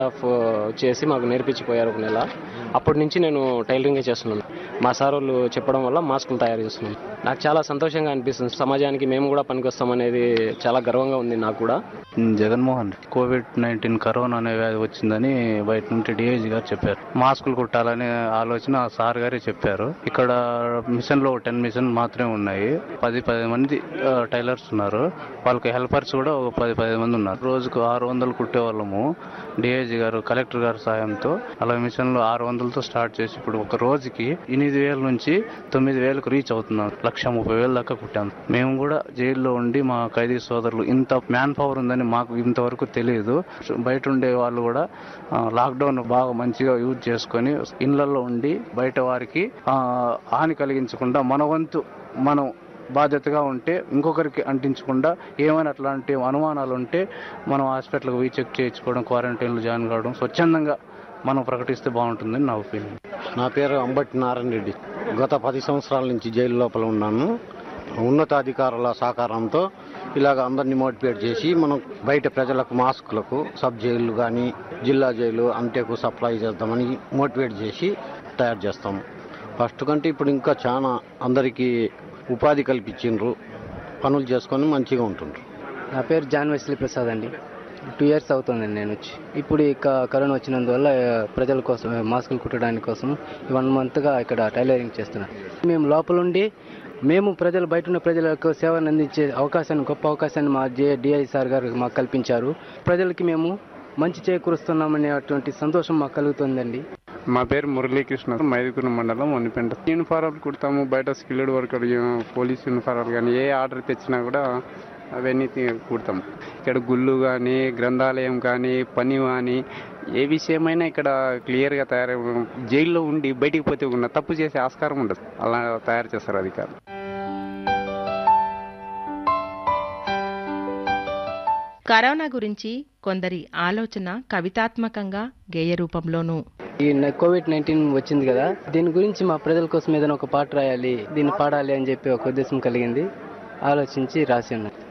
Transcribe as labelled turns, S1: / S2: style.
S1: of చేసి మాకు నేర్పించిపోయారు ఒక నెల అప్పటి నుంచి నేను టైలరింగే చేస్తున్నాను మా సార్ వాళ్ళు చెప్పడం వల్ల మాస్కులు తయారు చేస్తున్నాను నాకు చాలా సంతోషంగా అనిపిస్తుంది సమాజానికి మేము కూడా పనికొస్తామనేది చాలా గర్వంగా ఉంది నాకు కూడా
S2: Jaganmohan Reddy covid nineteen corona అనే వ్యాధి వచ్చిందని బయట నుండి డిఐజీ గారు చెప్పారు మాస్కులు కుట్టాలనే ఆలోచన ఆ సార్ గారే చెప్పారు ఇక్కడ మిషన్ లో టెన్ మిషన్ మాత్రమే ఉన్నాయి పది పది మంది ఆ, టైలర్స్ ఉన్నారు వాళ్ళకి హెల్పర్స్ కూడా ఒక పది పది మంది ఉన్నారు రోజుకు ఆరు వందలు కుట్టే వాళ్ళము డిఐజీ గారు కలెక్టర్ గారి సాయంతో అలా మిషన్లు ఆరు వందలతో స్టార్ట్ చేసి ఇప్పుడు ఒక రోజుకి ఎనిమిది వేల నుంచి తొమ్మిది వేలకు రీచ్ అవుతున్నాం లక్ష ముప్పై వేల దాకా కుట్టాం మేము కూడా జైల్లో ఉండి మా ఖైదీ సోదరులు ఇంత మ్యాన్ పవర్ ఉందని మాకు ఇంతవరకు తెలియదు బయట ఉండే వాళ్ళు కూడా ఆ, లాక్డౌన్ బాగా మంచిగా యూజ్ చేసుకొని ఇళ్లలో ఉండి బయట వారికి ఆ, హాని కలిగించకుండా మన వంతు మనం బాధ్యతగా ఉంటే ఇంకొకరికి అంటించకుండా ఏమైనా అట్లాంటి అనుమానాలు ఉంటే మనం హాస్పిటల్కి పోయి చెక్ చేయించుకోవడం క్వారంటైన్లో జాయిన్ కావడం స్వచ్ఛందంగా మనం ప్రకటిస్తే బాగుంటుందని నా ఒపీనియన్
S3: నా పేరు అంబటి నారాయణ రెడ్డి గత పది సంవత్సరాల నుంచి జైలు లోపల ఉన్నాను ఉన్నతాధికారుల సహకారంతో ఇలాగ అందరినీ మోటివేట్ చేసి మనం బయట ప్రజలకు మాస్కులకు సబ్ జైలు కానీ జిల్లా జైలు అంతేకు సప్లై చేద్దామని మోటివేట్ చేసి తయారు చేస్తాము ఫస్ట్ కంటే ఇప్పుడు ఇంకా చాలా అందరికీ ఉపాధి కల్పించిండ్రు పనులు చేసుకొని మంచిగా ఉంటుండ్రు
S4: నా పేరు జాన్ వెస్లీ ప్రసాద్ అండి టూ ఇయర్స్ అవుతుందండి నేను వచ్చి ఇప్పుడు ఇక కరోనా వచ్చినందువల్ల ఆ, ప్రజల కోసం ఆ, మాస్కులు కుట్టడానికి కోసం వన్ మంత్గా ఇక్కడ టైలరింగ్ చేస్తున్నాను మేము లోపల ఉండి మేము ప్రజలు బయట ఉన్న ప్రజలకు సేవను అందించే అవకాశాన్ని గొప్ప అవకాశాన్ని మా జే డిఐ సార్ గారు మాకు కల్పించారు ప్రజలకి మేము మంచి చేకూరుస్తున్నామనేటువంటి సంతోషం మాకు కలుగుతుందండి
S5: మా పేరు మురళీకృష్ణ మైదుకూరు మండలం వనిపెంట యూనిఫారాలు కుడతాము బయట స్కిల్డ్ వర్కర్ పోలీస్ యూనిఫారాలు కానీ ఏ ఆర్డర్ తెచ్చినా కూడా అవన్నీ తీ- కుడతాం ఇక్కడ గుళ్ళు కానీ గ్రంథాలయం కానీ పని కానీ ఏ విషయమైనా ఇక్కడ క్లియర్గా తయారు జైల్లో ఉండి బయటికి పోతే ఉన్న తప్పు చేసే ఆస్కారం ఉండదు అలా తయారు చేస్తారు అధికారులు
S6: కరోనా గురించి కొందరి ఆలోచన కవితాత్మకంగా గేయ రూపంలోనూ
S4: ఈ న- కోవిడ్ నైన్టీన్ వచ్చింది కదా దీని గురించి మా ప్రజల కోసం ఏదైనా ఒక పాట రాయాలి దీన్ని పాడాలి అని చెప్పి ఒక ఉద్దేశం కలిగింది ఆలోచించి రాసి ఉన్నాను